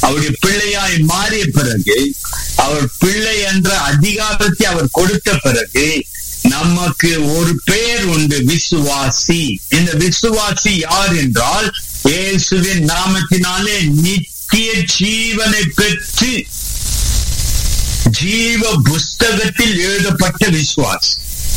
அவருடைய பிள்ளையாய் மாறிய பிறகு அவர் பிள்ளை என்ற அதிகாரத்தை அவர் கொடுத்த பிறகு நமக்கு ஒரு பெயர் உண்டு விசுவாசி இந்த விசுவாசி யார் என்றால் இயேசுவின் நாமத்தினாலே நித்திய ஜீவனை பெற்று ஜீவ புஸ்தகத்தில் எழுதப்பட்ட விசுவாசி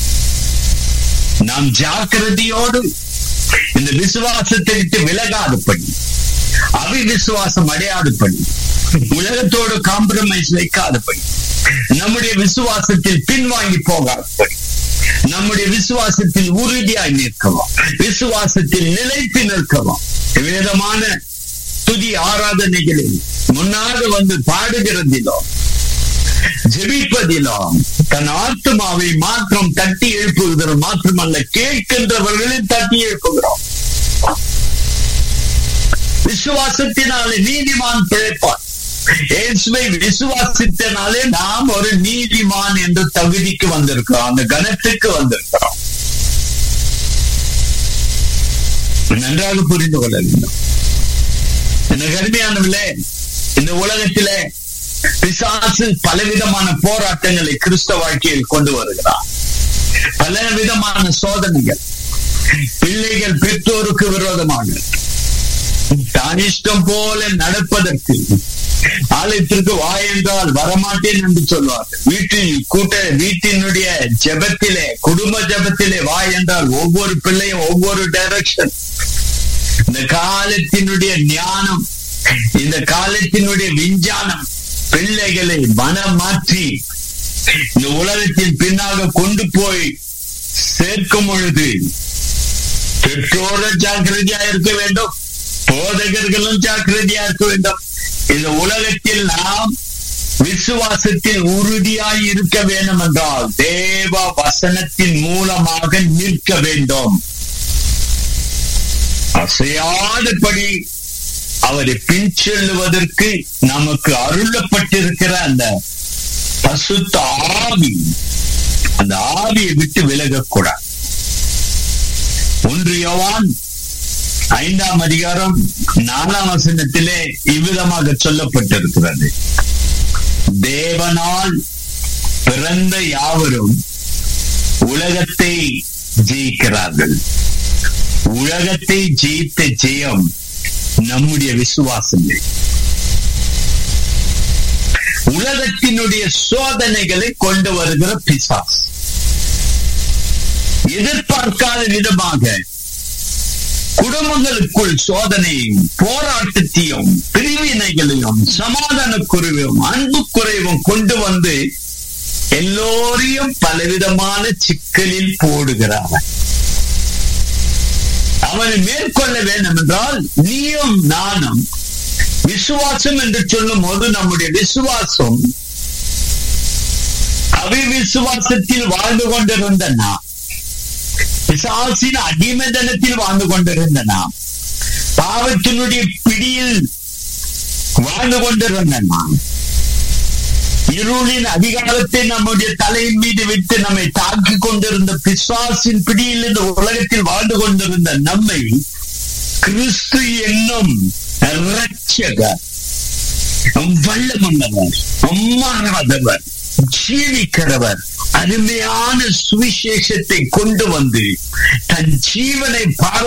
நாம் ஜாக்கிரதையோடு இந்த விசுவாசத்தை விட்டு விலகாதபடி அவிவிசுவாசம் அடையாதபடி உலகத்தோடு காம்ப்ரமைஸ் வைக்காதபடி நம்முடைய விசுவாசத்தில் பின்வாங்கி போகாதபடி நம்முடைய விசுவாசத்தில் உறுதியாய் நிற்கவும் விசுவாசத்தில் நிலைத்து நிற்கவும் விதமான துதி ஆராதனைகளில் முன்னாக வந்து பாடுகிறதிலோ ஜெபிப்பதிலும் தன் ஆத்மாவை மாற்றம் தட்டி எழுப்புகிறோம் மாத்திரமல்ல கேட்கின்றவர்களில் தட்டி எழுப்புகிறோம் விசுவாசத்தினாலே நீதிமான் பிழைப்பான் இயேசுவை விசுவாசித்தனாலே நாம் ஒரு நீதிமான் என்ற தகுதிக்கு வந்திருக்கிறோம் அந்த கணத்துக்கு வந்திருக்கிறோம் நன்றாக புரிந்து கொள்ள வேண்டும் என்ன கருமையானவில்லை இந்த உலகத்திலே பிசாசு பலவிதமான போராட்டங்களை கிறிஸ்தவ வாழ்க்கையில் கொண்டு வருகிறார் பல விதமான சோதனைகள் பிள்ளைகள் பெற்றோருக்கு விரோதமாக தான் இஷ்டம் போல நடப்பதற்கு ஆலயத்திற்கு வா என்றால் வரமாட்டேன் என்று சொல்வார்கள் வீட்டில் கூட்ட வீட்டினுடைய ஜெபத்திலே குடும்ப ஜெபத்திலே வா என்றால் ஒவ்வொரு பிள்ளையும் ஒவ்வொரு டைரக்ஷன் இந்த காலத்தினுடைய ஞானம் இந்த காலத்தினுடைய விஞ்ஞானம் பிள்ளைகளை மனம் மாற்றி இந்த உலகத்தின் பின்னாக கொண்டு போய் சேர்க்கும் பொழுது பெற்றோரும் ஜாக்கிரதையா இருக்க வேண்டும் போதகர்களும் ஜாக்கிரதையா இருக்க வேண்டும் இந்த உலகத்தில் நாம் விசுவாசத்தில் உறுதியாய் இருக்க வேண்டும் என்றால் தேவ வசனத்தின் மூலமாக நிற்க வேண்டும் அசையாதபடி அவரை பின் செல்லுவதற்கு நமக்கு அருளப்பட்டிருக்கிற அந்த பசுத்த ஆவி அந்த ஆவியை விட்டு விலகக்கூடாது ஒன்று யோவான் ஐந்தாம் அதிகாரம் நாலாம் வசனத்திலே இவ்விதமாக சொல்லப்பட்டிருக்கிறது தேவனால் பிறந்த யாவரும் உலகத்தை ஜெயிக்கிறார்கள் உலகத்தை ஜெயித்த ஜெயம் நம்முடைய விசுவாசமே உலகத்தினுடைய சோதனைகளை கொண்டு வருகிற பிசாஸ் எதிர்பார்க்காத விதமாக குடும்பங்களுக்குள் சோதனையும் போராட்டத்தையும் பிரிவினைகளையும் சமாதான குறைவும் அன்பு குறைவும் கொண்டு வந்து எல்லோரையும் பலவிதமான சிக்கலில் போடுகிறார் அவனை மேற்கொள்ள வேண்டும் என்றால் நீயும் நானும் விசுவாசம் என்று சொல்லும் போது நம்முடைய விசுவாசம் அவிவிசுவாசத்தில் வாழ்ந்து கொண்டிருந்த நாம் பிசாசின் அடிமதனத்தில் வாழ்ந்து கொண்டிருந்த நாம் பாவத்தினுடைய பிடியில் வாழ்ந்து கொண்டிருந்த நாம் இருளின் அதிகாரத்தை நம்முடைய தலையின் மீது விட்டு நம்மை தாக்கி கொண்டிருந்த பிசாசின் பிடியில் இந்த உலகத்தில் வாழ்ந்து கொண்டிருந்த நம்மை கிறிஸ்து என்னும் ரட்சகர் வல்லமன்னவர் அம்மாறாதவர் ஜீவிக்கிறவர் அருமையான சுவிசேஷத்தை கொண்டு வந்து தன் ஜீவனை பார